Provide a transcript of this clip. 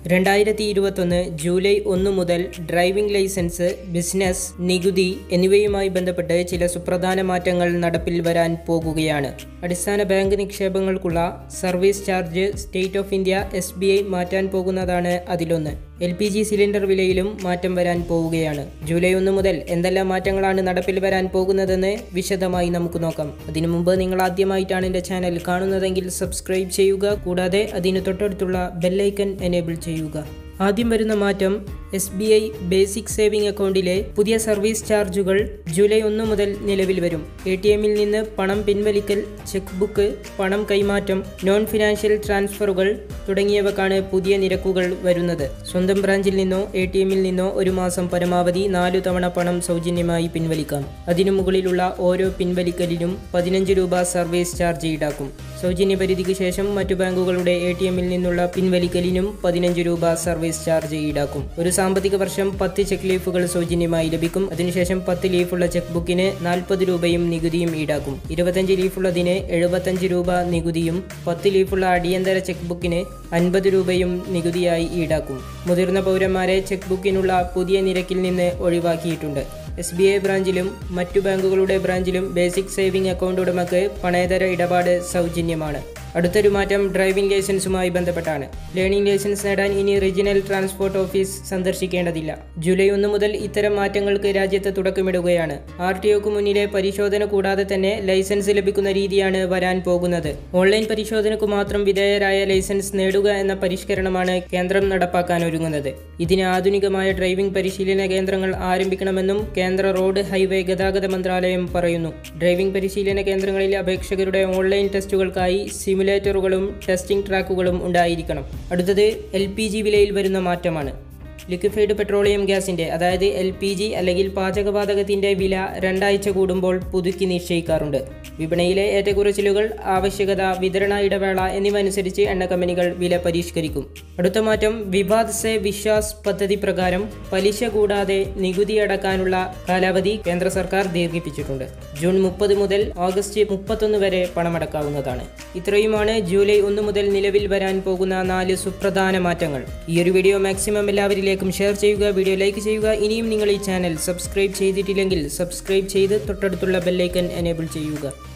രണ്ടായിരത്തി ഇരുപത്തൊന്ന് ജൂലൈ ഒന്ന് മുതൽ ഡ്രൈവിംഗ് ലൈസൻസ് ബിസിനസ് നികുതി എന്നിവയുമായി ബന്ധപ്പെട്ട് ചില സുപ്രധാന മാറ്റങ്ങൾ നടപ്പിൽ വരാൻ പോകുകയാണ് അടിസ്ഥാന ബാങ്ക് നിക്ഷേപങ്ങൾക്കുള്ള service charge state of India S B I മാറ്റാൻ പോകുന്നതാണ് അതിലൊന്ന് എൽ പി ജി സിലിണ്ടർ വിലയിലും മാറ്റം വരാൻ പോവുകയാണ് ജൂലൈ ഒന്ന് മുതൽ എന്തെല്ലാം മാറ്റങ്ങളാണ് നടപ്പിൽ വരാൻ പോകുന്നതെന്ന് വിശദമായി നമുക്ക് നോക്കാം അതിനു മുമ്പ് നിങ്ങൾ ആദ്യമായിട്ടാണ് എൻ്റെ ചാനൽ കാണുന്നതെങ്കിൽ സബ്സ്ക്രൈബ് ചെയ്യുക കൂടാതെ അതിന് തൊട്ടടുത്തുള്ള ബെല്ലൈക്കൺ എനേബിൾ ചെയ്യുക ആദ്യം വരുന്ന മാറ്റം S B I basic saving അക്കൗണ്ടിലെ പുതിയ സർവീസ് ചാർജുകൾ ജൂലൈ ഒന്ന് മുതൽ നിലവിൽ വരും എ ടി എമ്മിൽ നിന്ന് പണം പിൻവലിക്കൽ ചെക്ക് ബുക്ക് പണം കൈമാറ്റം നോൺ ഫിനാൻഷ്യൽ ട്രാൻസ്ഫറുകൾ തുടങ്ങിയവക്കാണ് പുതിയ നിരക്കുകൾ വരുന്നത് സ്വന്തം ബ്രാഞ്ചിൽ നിന്നോ എ ടി എമ്മിൽ നിന്നോ ഒരു മാസം പരമാവധി നാലു തവണ പണം സൗജന്യമായി പിൻവലിക്കാം അതിനു മുകളിലുള്ള ഓരോ പിൻവലിക്കലിനും പതിനഞ്ച് രൂപ സർവീസ് ചാർജ് ഈടാക്കും സൗജന്യ പരിധിക്ക് ശേഷം മറ്റു ബാങ്കുകളുടെ എ ടി എമ്മിൽ നിന്നുള്ള പിൻവലിക്കലിനും പതിനഞ്ച് രൂപ സർവീസ് ചാർജ് ഈടാക്കും ഒരു സാമ്പത്തിക വർഷം പത്ത് ചെക്ക് ലീഫുകൾ സൗജന്യമായി ലഭിക്കും അതിനുശേഷം പത്ത് ലീഫുള്ള ചെക്ക് ബുക്കിന് നാൽപ്പത് രൂപയും നികുതിയും ഈടാക്കും ഇരുപത്തഞ്ച് ലീഫുള്ളതിന് എഴുപത്തഞ്ച് രൂപ നികുതിയും പത്ത് ലീഫുള്ള അടിയന്തര ചെക്ക് ബുക്കിന് അൻപത് രൂപയും നികുതിയായി ഈടാക്കും മുതിർന്ന പൗരന്മാരെ ചെക്ക് ബുക്കിനുള്ള പുതിയ നിരക്കിൽ നിന്ന് ഒഴിവാക്കിയിട്ടുണ്ട് എസ് ബി ഐ ബ്രാഞ്ചിലും മറ്റു ബാങ്കുകളുടെ ബ്രാഞ്ചിലും ബേസിക് സേവിംഗ് അക്കൗണ്ട് ഉടമക്ക് പണയതര ഇടപാട് സൗജന്യമാണ് അടുത്തൊരു മാറ്റം ഡ്രൈവിംഗ് ലൈസൻസുമായി ബന്ധപ്പെട്ടാണ് ലേണിംഗ് ലൈസൻസ് നേടാൻ ഇനി റീജിയണൽ ട്രാൻസ്പോർട്ട് ഓഫീസ് സന്ദർശിക്കേണ്ടതില്ല ജൂലൈ ഒന്ന് മുതൽ ഇത്തരം മാറ്റങ്ങൾക്ക് രാജ്യത്ത് തുടക്കമിടുകയാണ് ആർ ടി ഒക്ക് മുന്നിലെ പരിശോധന കൂടാതെ തന്നെ ലൈസൻസ് ലഭിക്കുന്ന രീതിയാണ് വരാൻ പോകുന്നത് ഓൺലൈൻ പരിശോധനకు മാത്രം വിധേയരായ ലൈസൻസ് നേടുക എന്ന പരിഷ്കരണമാണ് കേന്ദ്രം നടപ്പാക്കാൻ ഒരുങ്ങുന്നത് ഇതിന് ആധുനികമായ ഡ്രൈവിംഗ് പരിശീലന കേന്ദ്രങ്ങൾ ആരംഭിക്കണമെന്നും കേന്ദ്ര റോഡ് ഹൈവേ ഗതാഗത മന്ത്രാലയം പറയുന്നു ഡ്രൈവിംഗ് പരിശീലന കേന്ദ്രങ്ങളിൽ അപേക്ഷകരുടെ ഓൺലൈൻ ടെസ്റ്റുകൾക്കായി സിമുലേറ്ററുകളും ടെസ്റ്റിംഗ് ട്രാക്കുകളും ഉണ്ടായിരിക്കണം അടുത്തത് എൽ പി ജി വിലയിൽ വരുന്ന മാറ്റമാണ് ലിക്വിഫൈഡ് പെട്രോളിയം ഗ്യാസിൻ്റെ അതായത് എൽ പി ജി അല്ലെങ്കിൽ പാചകവാതകത്തിൻ്റെ വില രണ്ടാഴ്ച കൂടുമ്പോൾ പുതുക്കി നിശ്ചയിക്കാറുണ്ട് വിപണിയിലെ ഏറ്റക്കുറച്ചിലുകൾ ആവശ്യകത വിതരണ ഇടവേള എന്നിവ അനുസരിച്ച് എണ്ണ കമ്പനികൾ വില പരിഷ്കരിക്കും അടുത്ത മാറ്റം വിവാദ് സെ വിശ്വാസ് പദ്ധതി പ്രകാരം പലിശ കൂടാതെ നികുതി അടക്കാനുള്ള കാലാവധി കേന്ദ്ര സർക്കാർ ദീർഘിപ്പിച്ചിട്ടുണ്ട് ജൂൺ മുപ്പത് മുതൽ ഓഗസ്റ്റ് മുപ്പത്തൊന്ന് വരെ പണമടക്കാവുന്നതാണ് ഇത്രയുമാണ് ജൂലൈ ഒന്ന് മുതൽ നിലവിൽ വരാൻ പോകുന്ന നാല് സുപ്രധാന മാറ്റങ്ങൾ ഈ ഒരു വീഡിയോ മാക്സിമം എല്ലാവരിലേക്കും ഷെയർ ചെയ്യുക വീഡിയോ ലൈക്ക് ചെയ്യുക ഇനിയും നിങ്ങൾ ഈ ചാനൽ സബ്സ്ക്രൈബ് ചെയ്തിട്ടില്ലെങ്കിൽ സബ്സ്ക്രൈബ് ചെയ്ത് തൊട്ടടുത്തുള്ള ബെല്ലൈക്കൻ എനേബിൾ ചെയ്യുക